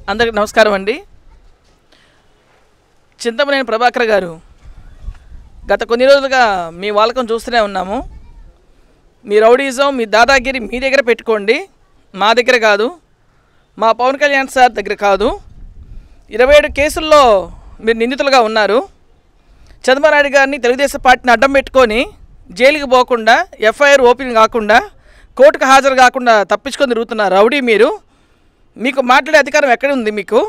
అందరికి నమస్కారం అండి చింతమనేని ప్రభాకర్ గారు గత కొన్ని రోజులుగా మీ వాళ్ళకం చూస్తూనే ఉన్నాము మీ రౌడీజం మీ దాదాగిరి మీ దగ్గర పెట్టుకోండి మా దగ్గర కాదు మా పవన్ కళ్యాణ్ సార్ దగ్గర కాదు ఇరవై ఏడు కేసుల్లో మీరు నిందితులుగా ఉన్నారు చంద్రబాబు గారిని తెలుగుదేశం పార్టీని అడ్డం పెట్టుకొని జైలుకి పోకుండా ఎఫ్ఐఆర్ ఓపెన్ కాకుండా కోర్టుకు హాజరు కాకుండా తప్పించుకొని తిరుగుతున్న రౌడీ మీరు మీకు మాట్లాడే అధికారం ఎక్కడ ఉంది మీకు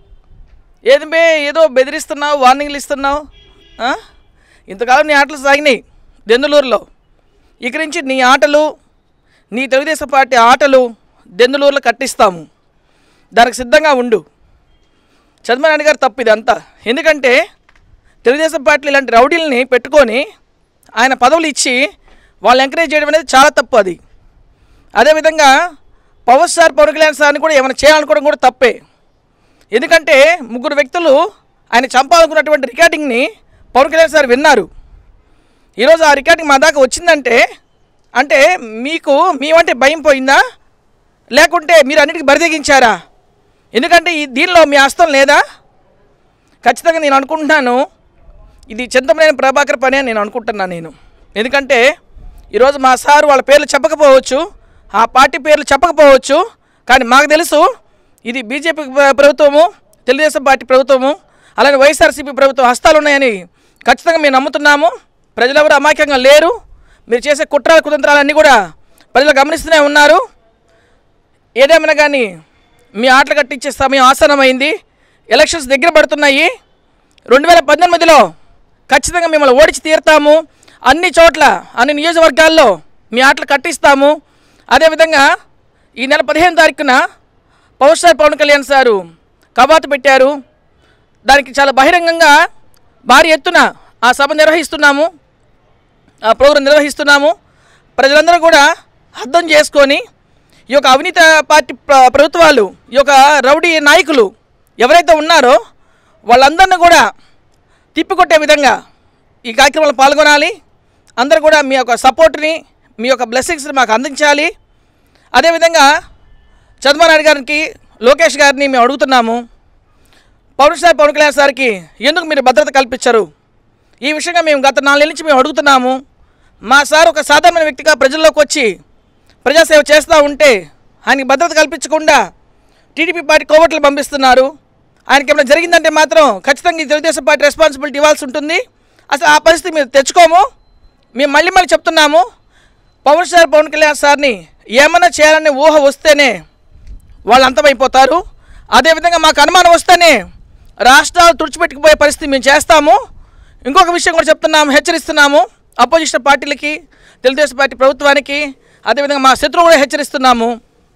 ఏది మే ఏదో బెదిరిస్తున్నావు వార్నింగ్లు ఇస్తున్నావు ఆ? ఇంతకాలం నీ ఆటలు సాగినాయి దెందులూరులో ఇక నుంచి నీ ఆటలు నీ తెలుగుదేశం పార్టీ ఆటలు దెందులూరులో కట్టిస్తాము దానికి సిద్ధంగా ఉండు చంద్రబాబు నాయుడు గారు తప్పు ఇదంతా ఎందుకంటే తెలుగుదేశం పార్టీ ఇలాంటి రౌడీలని పెట్టుకొని ఆయన పదవులు ఇచ్చి వాళ్ళు ఎంకరేజ్ చేయడం అనేది చాలా తప్పు అది అదేవిధంగా పవర్ స్టార్ పవన్ కళ్యాణ్ సార్ని కూడా ఏమైనా చేయాలనుకోవడం కూడా తప్పే ఎందుకంటే ముగ్గురు వ్యక్తులు ఆయన చంపాలనుకున్నటువంటి రికార్డింగ్ని పవన్ కళ్యాణ్ సార్ విన్నారు ఈరోజు ఆ రికార్డింగ్ మా దాకా వచ్చిందంటే అంటే మీకు మేమంటే భయం పోయిందా లేకుంటే మీరు అన్నిటికీ బరిదెగించారా ఎందుకంటే ఈ దీనిలో మీ హస్తం లేదా ఖచ్చితంగా నేను అనుకుంటున్నాను ఇది చింతమనేని ప్రభాకర్ పని అని నేను అనుకుంటున్నాను నేను ఎందుకంటే ఈరోజు మా సారు వాళ్ళ పేర్లు చెప్పకపోవచ్చు ఆ పార్టీ పేర్లు చెప్పకపోవచ్చు కానీ మాకు తెలుసు ఇది బీజేపీ ప్ర- ప్రభుత్వము తెలుగుదేశం పార్టీ ప్రభుత్వము అలాగే వైఎస్ఆర్సీపీ ప్రభుత్వం హస్తాలు ఉన్నాయని ఖచ్చితంగా మేము నమ్ముతున్నాము ప్రజలెవరు అమాయకంగా లేరు మీరు చేసే కుట్రాల కుతంత్రాలన్నీ కూడా ప్రజలు గమనిస్తూనే ఉన్నారు ఏదేమైనా కానీ మీ ఆటలు కట్టించే సమయం ఆసనమైంది ఎలక్షన్స్ దగ్గర పడుతున్నాయి రెండు వేల పద్దెనిమిదిలో ఖచ్చితంగా మిమ్మల్ని ఓడించి తీరుతాము అన్ని చోట్ల అన్ని నియోజకవర్గాల్లో మీ ఆటలు కట్టిస్తాము అదేవిధంగా ఈ నెల పదిహేను తారీఖున power star Pawan Kalyan sir కవాతు పెట్టారు దానికి చాలా బహిరంగంగా భారీ ఎత్తున ఆ సభ నిర్వహిస్తున్నాము ఆ ప్రోగ్రాం నిర్వహిస్తున్నాము ప్రజలందరూ కూడా అర్థం చేసుకొని ఈ యొక్క అవినీతి పార్టీ ప్ర- ప్రభుత్వాలు ఈ యొక్క రౌడీ నాయకులు ఎవరైతే ఉన్నారో వాళ్ళందరినీ కూడా తిప్పికొట్టే విధంగా ఈ కార్యక్రమంలో పాల్గొనాలి అందరూ కూడా మీ యొక్క సపోర్ట్ని మీ యొక్క బ్లెస్సింగ్స్ని మాకు అందించాలి అదేవిధంగా చంద్రబాబు నాయుడు గారికి లోకేష్ గారిని మేము అడుగుతున్నాము పవన్ స్టార్ పవన్ కళ్యాణ్ సార్కి ఎందుకు మీరు భద్రత కల్పించరు ఈ విషయంగా మేము గత నాలుగేళ్ళ నుంచి మేము అడుగుతున్నాము మా సార్ ఒక సాధారణ వ్యక్తిగా ప్రజల్లోకి వచ్చి ప్రజాసేవ చేస్తూ ఉంటే ఆయనకి భద్రత కల్పించకుండా టీడీపీ పార్టీ కోవట్లు పంపిస్తున్నారు ఆయనకి ఏమైనా జరిగిందంటే మాత్రం ఖచ్చితంగా ఈ తెలుగుదేశం పార్టీ రెస్పాన్సిబిలిటీ ఇవ్వాల్సి ఉంటుంది అసలు ఆ పరిస్థితి మీరు తెచ్చుకోము మేము మళ్ళీ మళ్ళీ చెప్తున్నాము పవన్ స్టార్ పవన్ కళ్యాణ్ సార్ని ఏమైనా చేయాలనే ఊహ వస్తేనే వాళ్ళు అంతమైపోతారు అదేవిధంగా మాకు అనుమానం వస్తేనే రాష్ట్రాలు తుడిచిపెట్టుకుపోయే పరిస్థితి మేము చేస్తాము ఇంకొక విషయం కూడా చెప్తున్నాము హెచ్చరిస్తున్నాము అపోజిషన్ పార్టీలకి తెలుగుదేశం పార్టీ ప్రభుత్వానికి అదేవిధంగా మా శత్రువు కూడా హెచ్చరిస్తున్నాము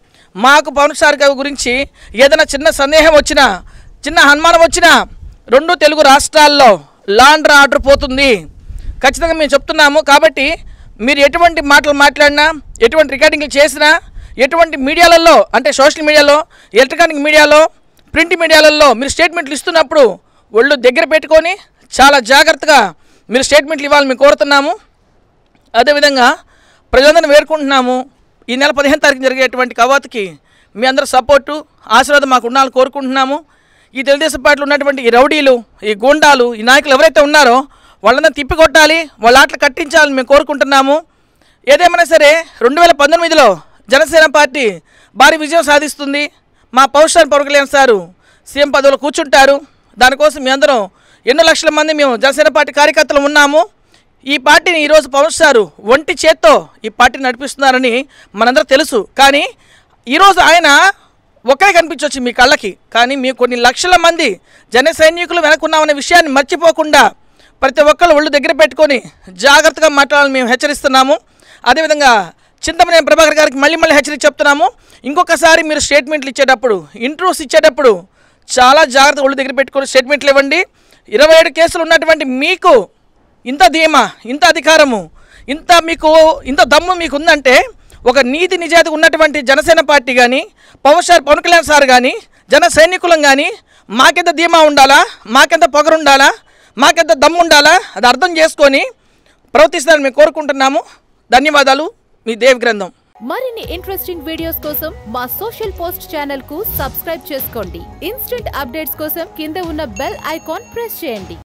మాకు పవన్ స్టార్ గారి గురించి ఏదైనా చిన్న సందేహం వచ్చినా చిన్న అనుమానం వచ్చినా రెండు తెలుగు రాష్ట్రాల్లో లాండ్రా ఆర్డర్ పోతుంది ఖచ్చితంగా మేము చెప్తున్నాము కాబట్టి మీరు ఎటువంటి మాటలు మాట్లాడినా ఎటువంటి రికార్డింగ్లు చేసినా ఎటువంటి మీడియాలలో అంటే సోషల్ మీడియాలో ఎలక్ట్రానిక్ మీడియాలో ప్రింట్ మీడియాలలో మీరు స్టేట్మెంట్లు ఇస్తున్నప్పుడు ఒళ్ళు దగ్గర పెట్టుకొని చాలా జాగ్రత్తగా మీరు స్టేట్మెంట్లు ఇవ్వాలని మేము కోరుతున్నాము అదేవిధంగా ప్రజలందరినీ వేడుకుంటున్నాము ఈ నెల పదిహేను తారీఖు జరిగేటువంటి కవాతుకి మీ అందరి సపోర్టు ఆశీర్వాదం మాకు ఉండాలని కోరుకుంటున్నాము ఈ తెలుగుదేశం పార్టీలో ఉన్నటువంటి ఈ రౌడీలు ఈ గూండాలు ఈ నాయకులు ఎవరైతే ఉన్నారో వాళ్ళందరినీ తిప్పికొట్టాలి వాళ్ళ ఆటలు కట్టించాలని మేము కోరుకుంటున్నాము ఏదేమైనా సరే రెండు వేల పంతొమ్మిదిలో జనసేన పార్టీ భారీ విజయం సాధిస్తుంది మా పౌరుషాన్ని పవన్ కళ్యాణ్ సారు సీఎం పదవిలో కూర్చుంటారు దానికోసం మీ అందరం ఎన్నో లక్షల మంది మేము జనసేన పార్టీ కార్యకర్తలు ఉన్నాము ఈ పార్టీని ఈరోజు పవన్ సారు ఒంటి చేత్తో ఈ పార్టీని నడిపిస్తున్నారని మనందరూ తెలుసు కానీ ఈరోజు ఆయన ఒకే కనిపించవచ్చు మీ కళ్ళకి కానీ మీ కొన్ని లక్షల మంది జన సైనికులు వెనకున్నామనే విషయాన్ని మర్చిపోకుండా ప్రతి ఒక్కరు ఒళ్ళు దగ్గర పెట్టుకొని జాగ్రత్తగా మాట్లాడాలని మేము హెచ్చరిస్తున్నాము అదేవిధంగా చింతమనేని ప్రభాకర్ గారికి మళ్ళీ మళ్ళీ హెచ్చరించి చెప్తున్నాము ఇంకొకసారి మీరు స్టేట్మెంట్లు ఇచ్చేటప్పుడు ఇంట్రూస్ ఇచ్చేటప్పుడు చాలా జాగ్రత్త ఒళ్ళు దగ్గర పెట్టుకొని స్టేట్మెంట్లు ఇవ్వండి ఇరవై ఏడు కేసులు ఉన్నటువంటి మీకు ఇంత ధీమా ఇంత అధికారము ఇంత మీకు ఇంత దమ్ము మీకు ఉందంటే ఒక నీతి నిజాయితీ ఉన్నటువంటి జనసేన పార్టీ కానీ పవన్ స్టార్ పవన్ కళ్యాణ్ సార్ కానీ జన సైనికులం కానీ మాకెంత ధీమా ఉండాలా మాకెంత పొగరు ఉండాలా మాకెంత దమ్ము ఉండాలా అది అర్థం చేసుకొని ప్రవర్తిస్తారని మేము కోరుకుంటున్నాము ధన్యవాదాలు మీ దేవి గ్రంథం మరిన్ని ఇంట్రెస్టింగ్ వీడియోస్ కోసం మా సోషల్ పోస్ట్ ఛానల్ కు సబ్స్క్రైబ్ చేసుకోండి ఇన్స్టెంట్ అప్డేట్స్ కోసం కింద ఉన్న బెల్ ఐకాన్ ప్రెస్ చేయండి